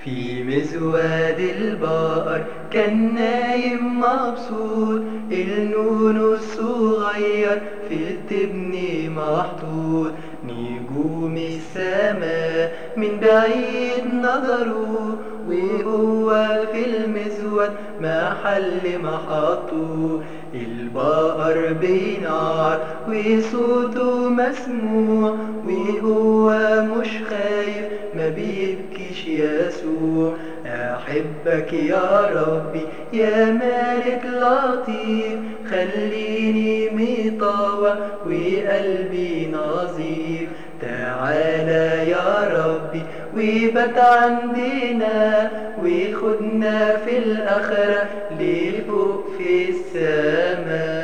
في مزواد البقر كان نايم مبسوط النون الصغير في التبن محطوط نجوم السماء من بعيد نظروا وهو في المزود محل محطه البقر بينار وصوته مسموع وهو مش خايف ما بيبكيش يسوع أحبك يا ربي يا مالك لطيف خليني مطاوع وقلبي نظيف تعالى يا ربي وبات عندنا وخدنا في الآخرة لفوق في السماء